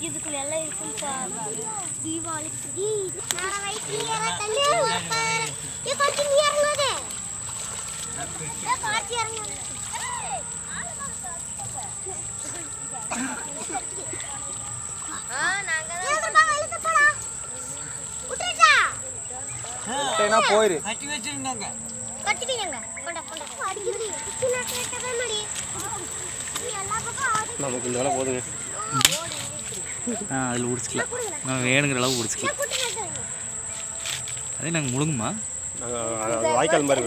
இதுக்குள்ள எல்லாம் இருக்கும் தீபாவளிக்கு நான் வயிற்று ஏற தள்ளு ஏ கொஞ்சம் நீ இறங்குது ஏ காட்சி இறங்குது ஏன்னா போயிரு கட்டி வச்சிருந்தாங்க கட்டிட்டீங்க கொண்டா கொண்டா அடிக்குது சின்ன கேட்டவே மாடி நீ எல்லா பக்கம் ஆடி நமக்கு இந்த வேலை போதுங்க ஆ அதில் உடிச்சிக்கலாம் நம்ம வேணுங்கிற அளவு உடிச்சிக்கலாம் குட்டி கேட்டாங்க அதே நாங்கள் முழுங்குமா நாங்கள் வாய்க்கால் மாதிரி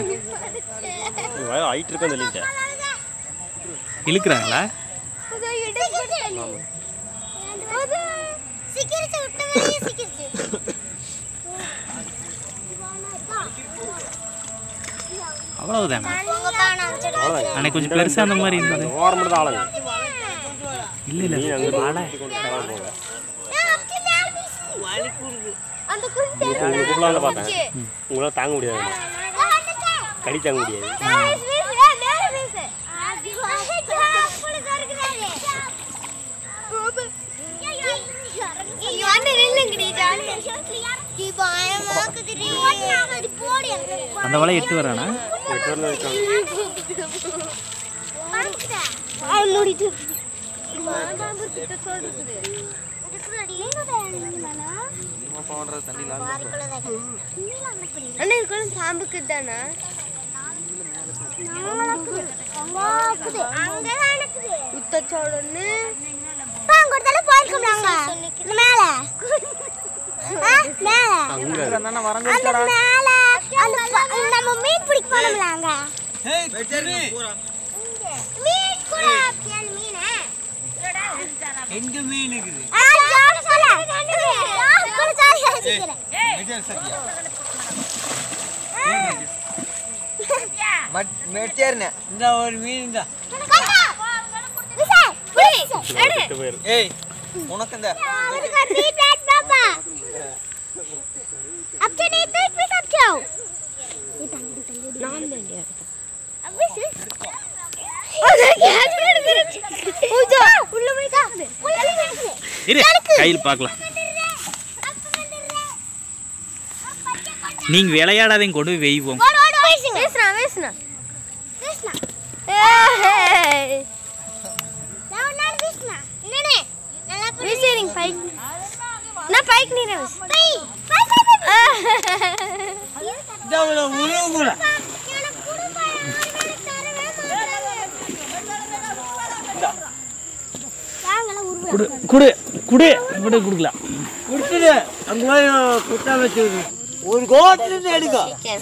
ஹைட் இருக்குன்னு சொல்லிட்டேன் இழுக்கிறாங்களா சிக்கிரிச்சு விட்ட வெளியே சிக்கிரிச்சு அவ்வளவுதானா அவ்வளோதான் அன்னைக்கு கொஞ்சம் பெருசாக அந்த மாதிரி இருந்தது ஓரம் மட்டும் தான் ஆளுங்க இல்லை இல்லை நீ அங்கே வாழை போங்க அந்த குருவி உங்களை கூப்பிடலாம்னு பார்த்தேன் உங்களால் தாங்க முடியாது கடி தாங்க முடியாது அந்த வலை எட்டு வரானா எட்டு வரல இருக்காங்க பாம்புக்கு தானா உத்தச்சோடன்னு பாங்கொடுத்தாலும் போயிருக்கோம்லாங்க இந்த மேல ஆ, மேல அங்கே அந்த மேல அந்த ப- நம்ம மீன் பிடிக்க போனோம்லாங்க ஏய் வெட்டரு மீன் கூட பியான் மீன் எங்க மீன் இருக்குது ஆ ஜாட சொல்ல ஜாட கூட சாரி அடிக்கிறேன் வெட்டர் சத்தியா மட் மெட்டர்னே இந்த ஒரு மீன் இந்த கண்டா விசால் புடி எடு எட்டு போயிரு ஏய் உனக்கு இந்த उसका थ्री प्लेट पापा अब से नहीं तो इसमें सब खाओ नाम ले लिया अब से अरे क्या कर रहे हो जा उल्लू में का उल्लू में से இரு கையில் பார்க்கலாம் நீங்கள் விளையாடாதையும் கொண்டு போய் வெய்வோம் ஓடு ஓடு வேஸ்னா வேஸ்னா வேஸ்னா ஏய் நான் நான் வேஸ்னா என்னனே நல்லா வேஸ்டிங் பைக் நான் பைக் நீ ரேஸ் பை பை பை இந்த ஒரு உருவு கூட எனக்கு குடும்பா யாரும் தரவே மாட்டாங்க வாங்கலாம் உருவா குடு குடு குடு குடு கொடுக்கலாம் கொடுத்துடு அங்க போய் குத்தா வச்சிருக்கு ஒரு கோட்டில இருந்து எடுக்க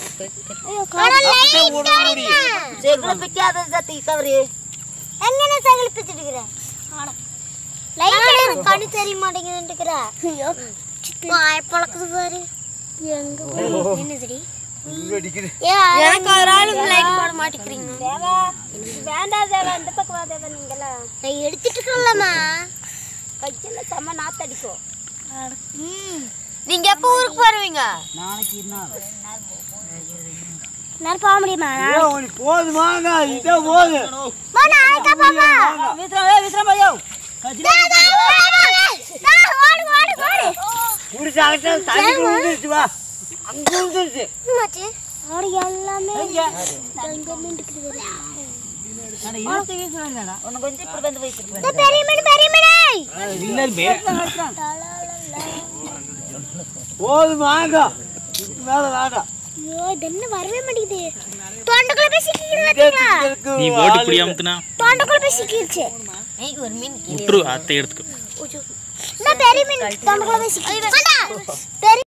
செகுல பிக்காத சத்தி கவரி எங்கன செகுல பிச்சிட்டு இருக்கற லைட் கண்ணு தெரிய மாட்டேங்குதுன்றக்கற ஐயோ வாய் பழக்குது பாரு எங்க என்னதுடி எனக்கு ஒரு ஆளு லைட் போட மாட்டேங்கிறீங்க தேவா வேண்டாம் தேவா இந்த பக்கம் வா தேவா நீங்களா நான் எடுத்துட்டு இருக்கலாமா கையில செம்ம நாத்தடிக்கும் நீங்க எப்போ ஊருக்கு போறவீங்க நான் போக முடியுமா போதுமாங்க இதே போது நாளைக்கா பாப்பா ஓடு ஓடு ஓடு குடிச்சாக்கிட்ட தண்ணி விழுந்துருச்சு வா அங்க விழுந்துருச்சு மாச்சு ஆடு எல்லாமே இங்க நின்னுக்குது பெரிய மீன் பெரிய மீன் போதுமாங்க இதுக்கு மேல வேண்டாம் ஐயோ இது என்ன வரவே மாட்டேங்குது தொண்டைக்குள்ள போய் சிக்கிக்கிது பாத்தீங்களா நீ ஓட்டு பிடியாமத்துனா தொண்டைக்குள்ள போய் சிக்கிருச்சு விட்டுரு அத்தை எடுத்துக்கோ நான் பெரிய மீன் தொண்டைக்குள்ள போய் சிக்கிருச்சு பெரிய